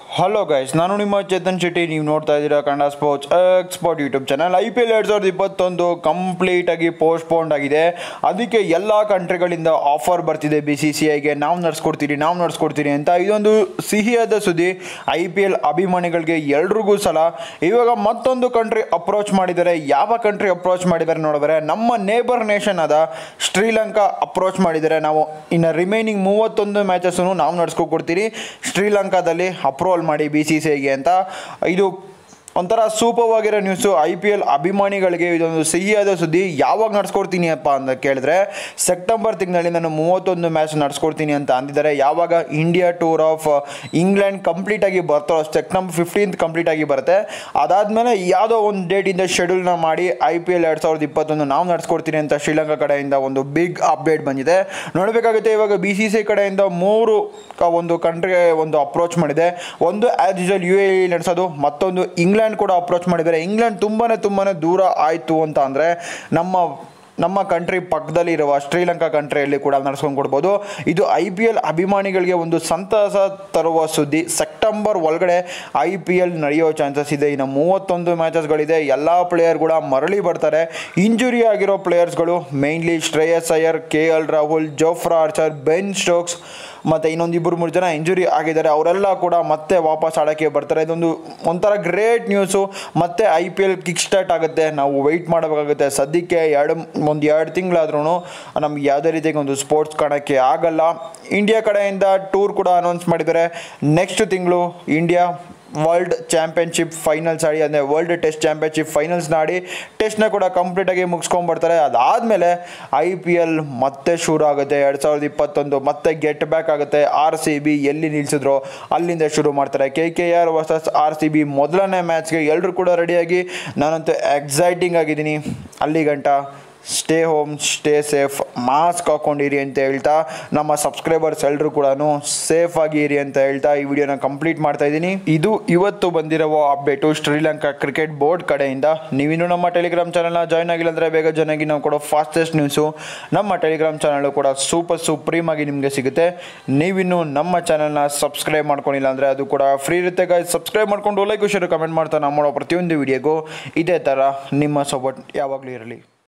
hello guys ನಾನು ನಿಮ್ಮ ಚೇತನ್ ಶೆಟ್ಟಿ ನೀವು ನೋಡ್ತಾ ಇದ್ದೀರಾ Kannada sports export YouTube channel I P L ಎರಡು ಸಾವಿರದ ಇಪ್ಪತ್ತೊಂದು ಕಂಪ್ಲೀಟಾಗಿ ಪೋಸ್ಟ್ಪೋಂಡ್ ಆಗಿದೆ ಅದಕ್ಕೆ ಎಲ್ಲ ಕಂಟ್ರಿಗಳಿಂದ ಆಫರ್ ಬರ್ತಿದೆ ಬಿ ಸಿ ಸಿ ಐಗೆ ನಾವು ನಡ್ಸ್ಕೊಡ್ತೀರಿ ನಾವು ನಡ್ಸ್ಕೊಡ್ತೀರಿ ಅಂತ ಇದೊಂದು ಸಿಹಿಯಾದ ಸುದ್ದಿ ಐ ಪಿ ಎಲ್ ಅಭಿಮಾನಿಗಳಿಗೆ ಎಲ್ರಿಗೂ ಸಲ ಇವಾಗ ಮತ್ತೊಂದು ಕಂಟ್ರಿ ಅಪ್ರೋಚ್ ಮಾಡಿದ್ದಾರೆ ಯಾವ ಕಂಟ್ರಿ ಅಪ್ರೋಚ್ ಮಾಡಿದ್ದಾರೆ ನೋಡಿದ್ರೆ ನಮ್ಮ ನೇಬರ್ ನೇಷನ್ ಆದ ಶ್ರೀಲಂಕಾ ಅಪ್ರೋಚ್ ಮಾಡಿದ್ದಾರೆ ನಾವು ಇನ್ನು ರಿಮೈನಿಂಗ್ ಮೂವತ್ತೊಂದು ಮ್ಯಾಚಸ್ಸನ್ನು ನಾವು ನಡ್ಸ್ಕೊಡ್ತೀರಿ ಶ್ರೀಲಂಕಾದಲ್ಲಿ ಅಪ್ರೂವಲ್ ಮಾಡಿ ಬಿ ಸಿ ಸಿ ಐಗೆ ಅಂತ ಇದು ಒಂಥರ ಸೂಪರ್ವಾಗಿರೋ ನ್ಯೂಸು ಐ ಪಿ ಎಲ್ ಅಭಿಮಾನಿಗಳಿಗೆ ಇದೊಂದು ಸಿಹಿಯಾದ ಸುದ್ದಿ ಯಾವಾಗ ನಡ್ಸ್ಕೊಡ್ತೀನಿ ಅಪ್ಪ ಅಂತ ಕೇಳಿದ್ರೆ ಸೆಪ್ಟೆಂಬರ್ ತಿಂಗಳಲ್ಲಿ ನಾನು ಮೂವತ್ತೊಂದು ಮ್ಯಾಚ್ ನಡ್ಸ್ಕೊಡ್ತೀನಿ ಅಂತ ಅಂದಿದ್ದಾರೆ ಯಾವಾಗ ಇಂಡಿಯಾ ಟೂರ್ ಆಫ್ ಇಂಗ್ಲೆಂಡ್ ಕಂಪ್ಲೀಟಾಗಿ ಬರ್ತಾರೋ ಸೆಪ್ಟೆಂಬರ್ ಫಿಫ್ಟೀನ್ತ್ ಕಂಪ್ಲೀಟ್ ಆಗಿ ಬರುತ್ತೆ ಅದಾದಮೇಲೆ ಯಾವುದೋ ಒಂದು ಡೇಟಿಂದ ಶೆಡ್ಯೂಲ್ನ ಮಾಡಿ ಐ ಪಿ ಎಲ್ ಎರಡು ಸಾವಿರದ ಇಪ್ಪತ್ತೊಂದು ನಾವು ನಡ್ಸ್ಕೊಡ್ತೀನಿ ಅಂತ ಶ್ರೀಲಂಕಾ ಕಡೆಯಿಂದ ಒಂದು ಬಿಗ್ ಅಪ್ಡೇಟ್ ಬಂದಿದೆ ನೋಡಬೇಕಾಗುತ್ತೆ ಇವಾಗ ಬಿ ಸಿ ಸಿ ಕಡೆಯಿಂದ ಮೂರು ಕ- ಒಂದು ಕಂಟ್ರಿಗೆ ಒಂದು ಅಪ್ರೋಚ್ ಮಾಡಿದೆ ಒಂದು ಆ್ಯಸ್ ಯೂಶಲ್ ಯು ಎ ನಡೆಸೋದು ಮತ್ತೊಂದು ಇಂಗ್ಲೆಂಡ್ ಕೂಡ ಅಪ್ರೋಚ್ ಮಾಡಿದ್ದಾರೆ ಇಂಗ್ಲೆಂಡ್ ತುಂಬಾ ತುಂಬಾ ದೂರ ಆಯಿತು ಅಂತ ಅಂದರೆ ನಮ್ಮ ನಮ್ಮ ಕಂಟ್ರಿ ಪಕ್ಕದಲ್ಲಿ ಇರುವ ಶ್ರೀಲಂಕಾ ಕಂಟ್ರಿಯಲ್ಲಿ ಕೂಡ ನಡ್ಸ್ಕೊಂಡು ಕೊಡ್ಬೋದು ಇದು ಐ ಪಿ ಎಲ್ ಅಭಿಮಾನಿಗಳಿಗೆ ಒಂದು ಸಂತಸ ತರುವ ಸುದ್ದಿ ಸೆಪ್ಟೆಂಬರ್ ಒಳಗಡೆ ಐ ಪಿ ಎಲ್ ನಡೆಯೋ ಚಾನ್ಸಸ್ ಇದೆ ಇನ್ನು ಮೂವತ್ತೊಂದು ಮ್ಯಾಚಸ್ಗಳಿದೆ ಎಲ್ಲ ಪ್ಲೇಯರ್ ಕೂಡ ಮರಳಿ ಬರ್ತಾರೆ ಇಂಜುರಿ ಆಗಿರೋ ಪ್ಲೇಯರ್ಸ್ಗಳು mainly Shreyas Iyer K L Rahul Jofra Archer Ben Stokes ಮತ್ತು ಇನ್ನೊಂದು ಇಬ್ಬರು ಮೂರು ಜನ ಇಂಜುರಿ ಆಗಿದ್ದಾರೆ ಅವರೆಲ್ಲ ಕೂಡ ಮತ್ತೆ ವಾಪಸ್ ಆಡೋಕ್ಕೆ ಬರ್ತಾರೆ ಇದೊಂದು ಒಂಥರ ಗ್ರೇಟ್ ನ್ಯೂಸು ಮತ್ತೆ I P L kick start ಆಗುತ್ತೆ ನಾವು ವೆಯ್ಟ್ ಮಾಡಬೇಕಾಗುತ್ತೆ ಸದ್ಯಕ್ಕೆ ಎರಡು ಒಂದು ಎರಡು ತಿಂಗಳಾದ್ರೂ ನಮ್ಗೆ ಯಾವುದೇ ರೀತಿಯಾಗಿ ಒಂದು ಸ್ಪೋರ್ಟ್ಸ್ ಕಾಣೋಕ್ಕೆ ಆಗಲ್ಲ ಇಂಡಿಯಾ ಕಡೆಯಿಂದ ಟೂರ್ ಕೂಡ ಅನೌನ್ಸ್ ಮಾಡಿದ್ದಾರೆ ನೆಕ್ಸ್ಟ್ ತಿಂಗಳು ಇಂಡಿಯಾ ವರ್ಲ್ಡ್ ಚಾಂಪಿಯನ್ಶಿಪ್ ಫೈನಲ್ಸ್ ಆಡಿ ಅಂದರೆ ವರ್ಲ್ಡ್ ಟೆಸ್ಟ್ ಚಾಂಪಿಯನ್ಶಿಪ್ ಫೈನಲ್ಸ್ನ ಆಡಿ ಟೆಸ್ಟ್ನ ಕೂಡ ಕಂಪ್ಲೀಟಾಗಿ ಮುಗಿಸ್ಕೊಂಡ್ಬರ್ತಾರೆ ಅದಾದಮೇಲೆ ಐ ಪಿ ಎಲ್ ಮತ್ತೆ ಶುರು ಆಗುತ್ತೆ ಎರಡು ಸಾವಿರದ ಇಪ್ಪತ್ತೊಂದು ಮತ್ತೆ ಗೆಟ್ ಬ್ಯಾಕ್ ಆಗುತ್ತೆ ಆರ್ ಸಿ ಬಿ ಎಲ್ಲಿ ನಿಲ್ಲಿಸಿದ್ರು ಅಲ್ಲಿಂದ ಶುರು ಮಾಡ್ತಾರೆ K K R versus R C B ಮೊದಲನೇ ಮ್ಯಾಚ್ಗೆ ಎಲ್ಲರೂ ಕೂಡ ರೆಡಿಯಾಗಿ ನಾನಂತೂ ಎಕ್ಸೈಟಿಂಗ್ ಆಗಿದ್ದೀನಿ ಅಲ್ಲಿ ಗಂಟ stay home stay safe mask ಹಾಕೊಂಡಿರಿ ಅಂತ ಹೇಳ್ತಾ ನಮ್ಮ ಸಬ್ಸ್ಕ್ರೈಬರ್ಸ್ ಎಲ್ಲರೂ ಕೂಡ ಸೇಫ್ ಆಗಿ ಇರಿ ಅಂತ ಹೇಳ್ತಾ ಈ ವಿಡಿಯೋನ ಕಂಪ್ಲೀಟ್ ಮಾಡ್ತಾ ಇದ್ದೀನಿ ಇದು ಇವತ್ತು ಬಂದಿರೋ ಅಪ್ಡೇಟು ಶ್ರೀಲಂಕಾ ಕ್ರಿಕೆಟ್ ಬೋರ್ಡ್ ಕಡೆಯಿಂದ ನೀವಿನ್ನೂ ನಮ್ಮ ಟೆಲಿಗ್ರಾಮ್ ಚಾನಲ್ನ ಜಾಯ್ನ್ ಆಗಿಲ್ಲ ಅಂದರೆ ಬೇಗ ಜಾಯ್ನ್ ಆಗಿ ನಾವು ಕೊಡೋ ಫಾಸ್ಟೆಸ್ಟ್ ನ್ಯೂಸು ನಮ್ಮ ಟೆಲಿಗ್ರಾಮ್ ಚಾನಲು ಕೂಡ ಸೂಪರ್ ಸುಪ್ರೀಮ್ ಆಗಿ ನಿಮಗೆ ಸಿಗುತ್ತೆ ನೀವಿನ್ನೂ ನಮ್ಮ ಚಾನಲ್ನ ಸಬ್ಸ್ಕ್ರೈಬ್ ಮಾಡ್ಕೊಂಡಿಲ್ಲ ಅಂದರೆ ಅದು ಕೂಡ ಫ್ರೀ ಇರುತ್ತೆ ಗಾಯ್ಸ್ ಸಬ್ಸ್ಕ್ರೈಬ್ ಮಾಡ್ಕೊಂಡು ಲೈಕ್ ಶೇರ್ ಕಮೆಂಟ್ ಮಾಡ್ತಾ ನಾವು ಮಾಡೋ ಪ್ರತಿಯೊಂದು ವಿಡಿಯೋಗೂ ಇದೇ ಥರ ನಿಮ್ಮ ಸಪೋರ್ಟ್ ಯಾವಾಗಲೂ ಇರಲಿ